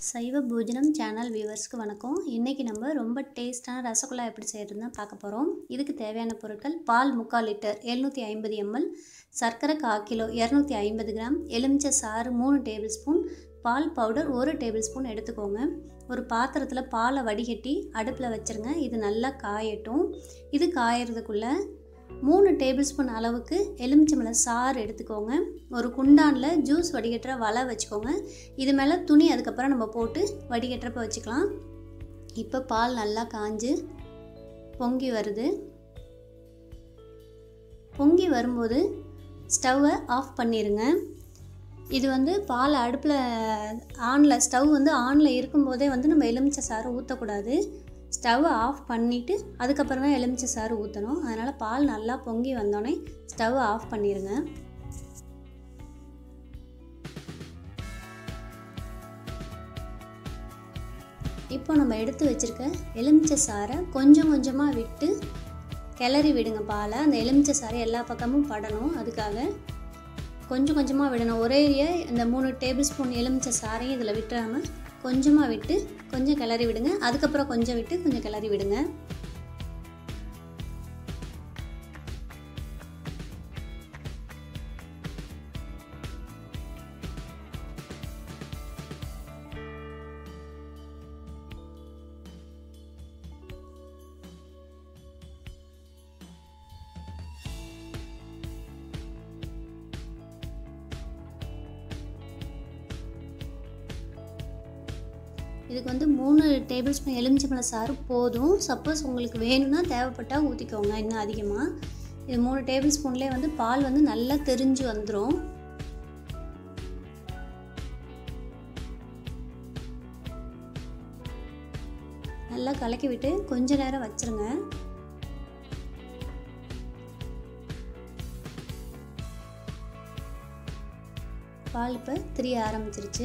சைவ போஜனம் சேனல் வியூவர்ஸ்க்கு வணக்கம் இன்றைக்கி நம்ம ரொம்ப டேஸ்டான ரசகுல்லா எப்படி செய்கிறதுன்னு தான் பார்க்க போகிறோம் இதுக்கு தேவையான பொருட்கள் பால் முக்கால் லிட்டர் எழுநூற்றி ஐம்பது எம்எல் சர்க்கரை கால் கிலோ இரநூத்தி ஐம்பது கிராம் எலுமிச்சை சாறு மூணு டேபிள் ஸ்பூன் பால் பவுடர் ஒரு டேபிள் ஸ்பூன் எடுத்துக்கோங்க ஒரு பாத்திரத்தில் பாலை வடிகட்டி அடுப்பில் வச்சுருங்க இது நல்லா காயட்டும் இது காயறதுக்குள்ளே மூணு டேபிள் ஸ்பூன் அளவுக்கு எலுமிச்சம்பழம் சாறு எடுத்துக்கோங்க ஒரு குண்டானில் ஜூஸ் வடிகட்டுற வலை வச்சுக்கோங்க இது மேலே துணி அதுக்கப்புறம் நம்ம போட்டு வடிகட்டுறப்ப வச்சுக்கலாம் இப்போ பால் நல்லா காஞ்சு பொங்கி வருது பொங்கி வரும்போது ஸ்டவ்வை ஆஃப் பண்ணிடுங்க இது வந்து பால் அடுப்பில் ஆனில் ஸ்டவ் வந்து ஆனில் இருக்கும்போதே வந்து நம்ம எலுமிச்சை சாறு ஊற்றக்கூடாது ஸ்டவ்வை ஆஃப் பண்ணிவிட்டு அதுக்கப்புறம் தான் எலுமிச்சை சாறு ஊற்றணும் அதனால் பால் நல்லா பொங்கி வந்தோடனே ஸ்டவ்வை ஆஃப் பண்ணிடுங்க இப்போ நம்ம எடுத்து வச்சுருக்க எலுமிச்சை சாறை கொஞ்சம் கொஞ்சமாக விட்டு கிளறி விடுங்க பாலை அந்த எலுமிச்சை சாறை எல்லா பக்கமும் படணும் அதுக்காக கொஞ்சம் கொஞ்சமாக விடணும் ஒரே இந்த மூணு டேபிள் ஸ்பூன் எலுமிச்சை சாறையும் இதில் விட்டுறாமல் கொஞ்சமாக விட்டு கொஞ்சம் கிளறி விடுங்க அதுக்கப்புறம் கொஞ்சம் விட்டு கொஞ்சம் கிளறி விடுங்க இதுக்கு வந்து மூணு டேபிள் ஸ்பூன் எலுமிச்சம்பழம் சாறு போதும் சப்போஸ் உங்களுக்கு வேணும்னா தேவைப்பட்டால் ஊற்றிக்கோங்க இன்னும் அதிகமாக இது மூணு டேபிள் ஸ்பூன்லேயே வந்து பால் வந்து நல்லா தெரிஞ்சு வந்துடும் நல்லா கலக்கி விட்டு கொஞ்ச நேரம் வச்சுருங்க பால் இப்போ திரிய ஆரம்பிச்சிருச்சு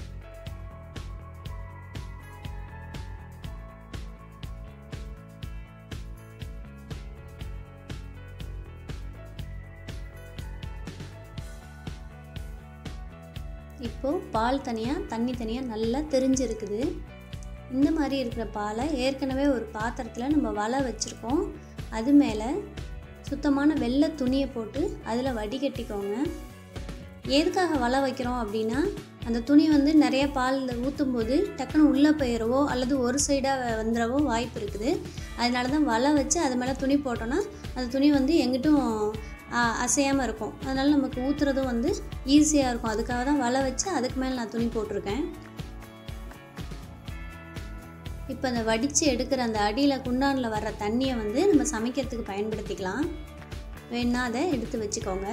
இப்போது பால் தனியாக தண்ணி தனியாக நல்லா தெரிஞ்சிருக்குது இந்த மாதிரி இருக்கிற பாலை ஏற்கனவே ஒரு பாத்திரத்தில் நம்ம வலை வச்சுருக்கோம் அது மேலே சுத்தமான வெள்ளை துணியை போட்டு அதில் வடிகட்டிக்கோங்க எதுக்காக வலை வைக்கிறோம் அப்படின்னா அந்த துணி வந்து நிறைய பால் ஊற்றும் போது டக்குன்னு உள்ளே போயிடவோ அல்லது ஒரு சைடாக வந்துடவோ வாய்ப்பு இருக்குது அதனால தான் வலை வச்சு அது மேலே துணி போட்டோன்னா அந்த துணி வந்து எங்கிட்டும் அசையாமல் இருக்கும் அதனால் நமக்கு ஊற்றுறதும் வந்து ஈஸியாக இருக்கும் அதுக்காக தான் வலை வச்சு அதுக்கு மேலே நான் துணி போட்டிருக்கேன் இப்போ அந்த வடித்து எடுக்கிற அந்த அடியில் குண்டானில் வர்ற தண்ணியை வந்து நம்ம சமைக்கிறதுக்கு பயன்படுத்திக்கலாம் வேணா அதை எடுத்து வச்சுக்கோங்க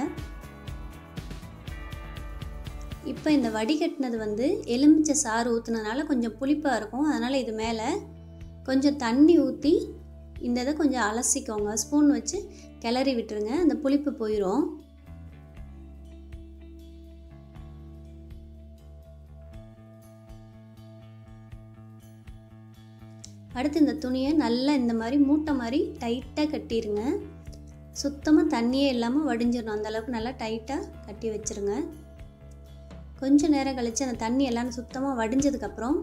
இப்போ இந்த வடிகட்டினது வந்து எலுமிச்சை சாறு ஊற்றுனதுனால கொஞ்சம் புளிப்பாக இருக்கும் அதனால் இது மேலே கொஞ்சம் தண்ணி ஊற்றி இந்த இதை கொஞ்சம் அலசிக்கோங்க ஸ்பூன் வச்சு கிளறி விட்டுருங்க அந்த புளிப்பு போயிடும் அடுத்து இந்த துணியை நல்லா இந்த மாதிரி மூட்டை மாதிரி டைட்டாக கட்டிடுங்க சுத்தமாக தண்ணியே இல்லாமல் வடிஞ்சிடணும் அந்தளவுக்கு நல்லா டைட்டாக கட்டி வச்சுருங்க கொஞ்சம் நேரம் கழித்து அந்த தண்ணி எல்லாம் சுத்தமாக வடிஞ்சதுக்கப்புறம்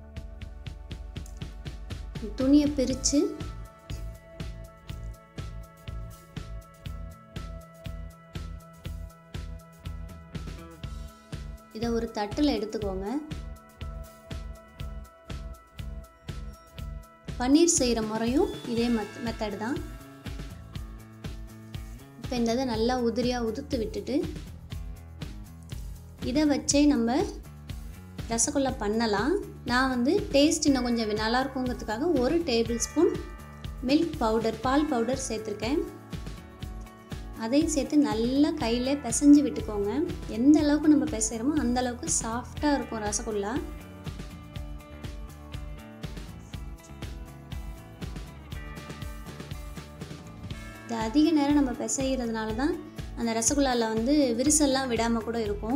துணியை பிரித்து இதை ஒரு தட்டில் எடுத்துக்கோங்க பன்னீர் செய்கிற முறையும் இதே மெத் மெத்தடு தான் இப்போ இந்த இதை நல்லா உதிரியாக உதுத்து விட்டுட்டு இதை வச்சே நம்ம ரசகுல்லா பண்ணலாம் நான் வந்து டேஸ்ட் இன்னும் கொஞ்சம் நல்லா இருக்குங்கிறதுக்காக ஒரு டேபிள் ஸ்பூன் மில்க் பவுடர் பால் பவுடர் சேர்த்துருக்கேன் அதையும் சேர்த்து நல்லா கையில் பிசைஞ்சு விட்டுக்கோங்க எந்த அளவுக்கு நம்ம பிசைகிறோமோ அந்த அளவுக்கு சாஃப்டாக இருக்கும் ரசகுல்லா இது அதிக நேரம் நம்ம பிசைகிறதுனால தான் அந்த ரசகுல்லாவில் வந்து விரிசல்லாம் விடாமல் கூட இருக்கும்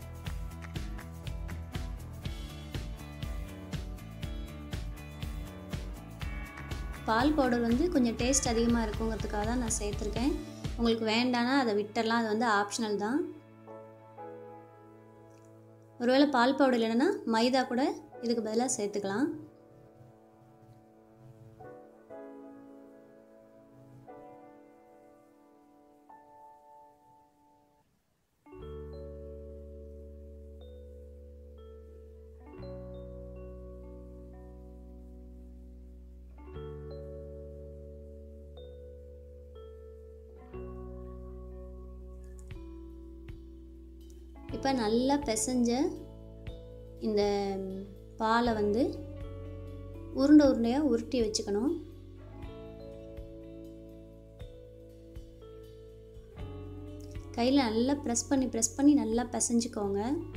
பால் பவுடர் வந்து கொஞ்சம் டேஸ்ட் அதிகமாக இருக்குங்கிறதுக்காக தான் நான் சேர்த்துருக்கேன் உங்களுக்கு வேண்டானா அதை விட்டுடலாம் அது வந்து ஆப்ஷனல் தான் ஒருவேளை பால் பவுடர் இல்லைன்னா மைதா கூட இதுக்கு பதிலாக சேர்த்துக்கலாம் இப்போ நல்லா பிசைஞ்ச இந்த பாலை வந்து உருண்டை உருண்டையாக உருட்டி வச்சுக்கணும் கையில் நல்லா ப்ரெஸ் பண்ணி ப்ரெஸ் பண்ணி நல்லா பிசைஞ்சுக்கோங்க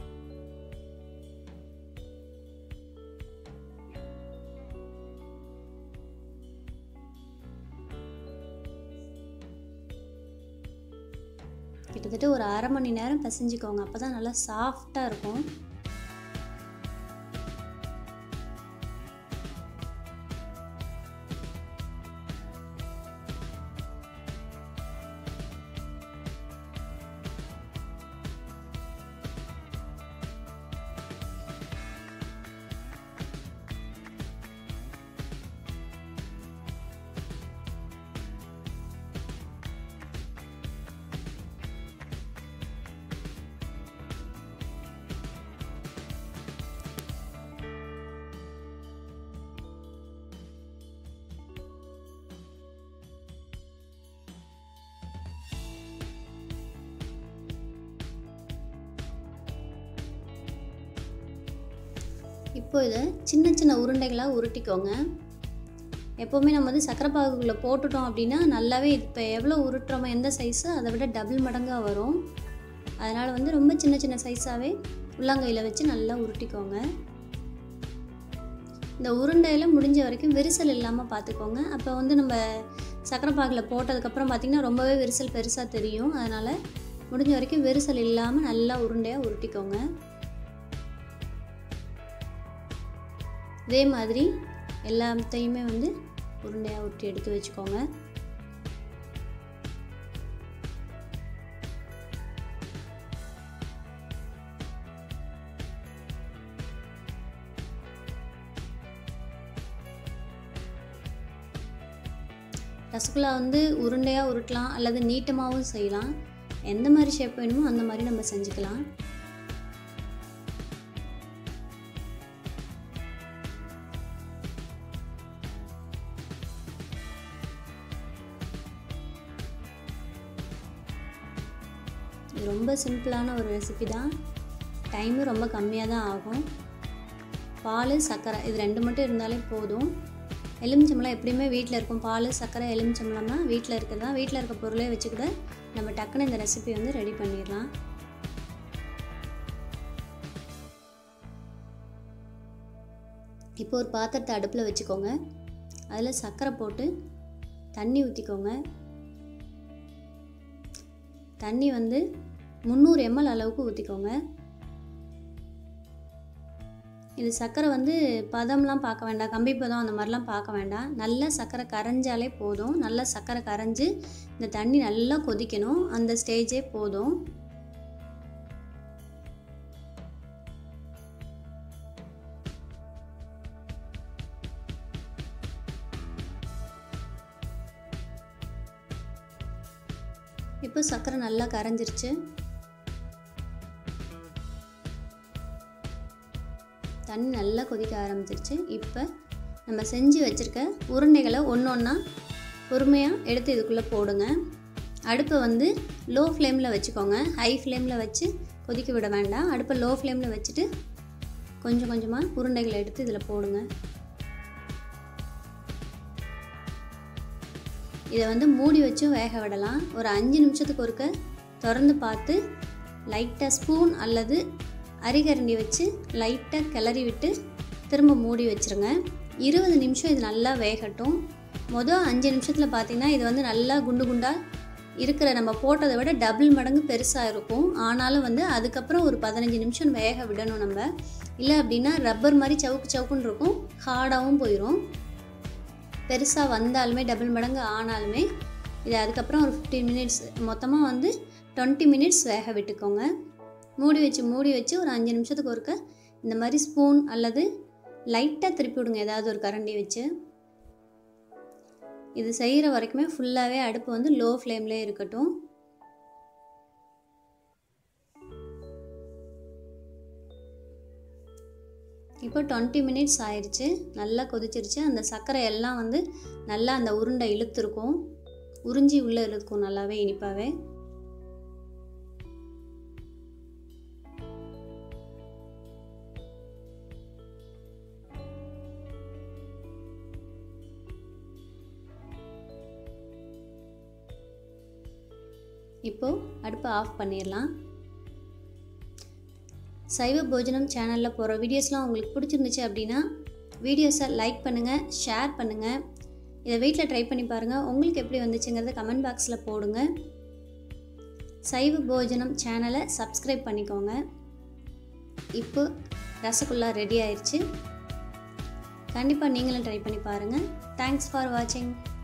கிட்டத்தட்ட ஒரு அரை மணி நேரம் பிசைஞ்சுக்கோங்க அப்போ தான் நல்லா சாஃப்டாக இருக்கும் இப்போ இதை சின்ன சின்ன உருண்டைகளாக உருட்டிக்கோங்க எப்போவுமே நம்ம வந்து சக்கரை பாகுக்குள்ளே போட்டுட்டோம் அப்படின்னா நல்லாவே இப்போ எவ்வளோ உருட்டுறோமோ எந்த சைஸு அதை விட டபுள் மடங்காக வரும் அதனால் வந்து ரொம்ப சின்ன சின்ன சைஸாகவே உள்ளங்கையில் வச்சு நல்லா உருட்டிக்கோங்க இந்த உருண்டையில் முடிஞ்ச வரைக்கும் விரிசல் இல்லாமல் பார்த்துக்கோங்க அப்போ வந்து நம்ம சக்கரை பாகில் போட்டதுக்கப்புறம் பார்த்திங்கன்னா ரொம்பவே விரிசல் பெருசாக தெரியும் அதனால் முடிஞ்ச வரைக்கும் விரிசல் இல்லாமல் நல்லா உருண்டையாக உருட்டிக்கோங்க இதே மாதிரி எல்லாத்தையுமே வந்து உருண்டையாக உருட்டி எடுத்து வச்சுக்கோங்க ரசகுல்லா வந்து உருண்டையாக உருட்டலாம் அல்லது நீட்டமாகவும் செய்யலாம் எந்த மாதிரி ஷேப் வேணுமோ அந்த மாதிரி நம்ம செஞ்சுக்கலாம் இது ரொம்ப சிம்பிளான ஒரு ரெசிபி தான் டைமும் ரொம்ப கம்மியாக தான் ஆகும் பால் சர்க்கரை இது ரெண்டு மட்டும் இருந்தாலே போதும் எலுமிச்சம்பழம் எப்படியுமே வீட்டில் இருக்கும் பால் சர்க்கரை எலுமிச்சம்பழம்னா வீட்டில் இருக்கிறதா வீட்டில் இருக்க பொருளே வச்சுக்கிட்டு நம்ம டக்குன்னு இந்த ரெசிபி வந்து ரெடி பண்ணிடலாம் இப்போ ஒரு பாத்திரத்தை அடுப்பில் வச்சுக்கோங்க அதில் சர்க்கரை போட்டு தண்ணி ஊற்றிக்கோங்க தண்ணி வந்து முந்நூறு எம்எல் அளவுக்கு ஊற்றிக்கோங்க இது சர்க்கரை வந்து பதம்லாம் பார்க்க வேண்டாம் கம்பி பதம் அந்த மாதிரிலாம் பார்க்க வேண்டாம் நல்லா சர்க்கரை கரைஞ்சாலே போதும் நல்லா சர்க்கரை கரைஞ்சி இந்த தண்ணி நல்லா கொதிக்கணும் அந்த ஸ்டேஜே போதும் இப்போ சர்க்கரை நல்லா கரைஞ்சிருச்சு தண்ணி நல்லா கொதிக்க ஆரம்பிச்சிருச்சு இப்போ நம்ம செஞ்சு வச்சுருக்க உருண்டைகளை ஒன்று ஒன்றா பொறுமையாக எடுத்து இதுக்குள்ளே போடுங்க அடுப்பை வந்து லோ ஃப்ளேமில் வச்சுக்கோங்க ஹை ஃப்ளேமில் வச்சு கொதிக்க விட வேண்டாம் அடுப்பை லோ ஃப்ளேமில் வச்சுட்டு கொஞ்சம் கொஞ்சமாக உருண்டைகளை எடுத்து இதில் போடுங்க இதை வந்து மூடி வச்சும் வேக விடலாம் ஒரு அஞ்சு நிமிஷத்துக்கு ஒருக்க திறந்து பார்த்து லைட்டாக ஸ்பூன் அல்லது அரிகரண்டி வச்சு லைட்டாக கிளறி விட்டு திரும்ப மூடி வச்சுருங்க இருபது நிமிஷம் இது நல்லா வேகட்டும் மொதல் அஞ்சு நிமிஷத்தில் பார்த்தீங்கன்னா இது வந்து நல்லா குண்டு குண்டாக இருக்கிற நம்ம போட்டதை விட டபுள் மடங்கு பெருசாக இருக்கும் ஆனாலும் வந்து அதுக்கப்புறம் ஒரு பதினஞ்சு நிமிஷம் வேக விடணும் நம்ம இல்லை அப்படின்னா ரப்பர் மாதிரி சவுக்கு சவுக்குன்னு இருக்கும் ஹார்டாகவும் போயிடும் பெருசாக வந்தாலுமே டபுள் மடங்கு ஆனாலுமே இது அதுக்கப்புறம் ஒரு ஃபிஃப்டீன் மினிட்ஸ் மொத்தமாக வந்து டுவெண்ட்டி மினிட்ஸ் வேக விட்டுக்கோங்க மூடி வச்சு மூடி வச்சு ஒரு அஞ்சு நிமிஷத்துக்கு ஒருக்க இந்த மாதிரி ஸ்பூன் அல்லது லைட்டாக திருப்பி விடுங்க ஏதாவது ஒரு கரண்டி வச்சு இது செய்கிற வரைக்குமே ஃபுல்லாகவே அடுப்பு வந்து லோ ஃப்ளேம்லேயே இருக்கட்டும் இப்போ டுவெண்ட்டி மினிட்ஸ் ஆயிடுச்சு நல்லா கொதிச்சிருச்சு அந்த சர்க்கரை எல்லாம் வந்து நல்லா அந்த உருண்டை இழுத்துருக்கும் உறிஞ்சி உள்ளே இருக்கும் நல்லாவே இனிப்பாகவே இப்போது அடுப்பை ஆஃப் பண்ணிடலாம் சைவ போஜனம் சேனலில் போகிற வீடியோஸ்லாம் உங்களுக்கு பிடிச்சிருந்துச்சு அப்படின்னா வீடியோஸை லைக் பண்ணுங்கள் ஷேர் பண்ணுங்கள் இதை வீட்டில் ட்ரை பண்ணி பாருங்கள் உங்களுக்கு எப்படி வந்துச்சுங்கிறத கமெண்ட் பாக்ஸில் போடுங்க சைவ போஜனம் சேனலை சப்ஸ்கிரைப் பண்ணிக்கோங்க இப்போ ரசகுல்லா ரெடி ஆயிடுச்சு கண்டிப்பாக நீங்களும் ட்ரை பண்ணி பாருங்கள் தேங்க்ஸ் ஃபார் வாட்சிங்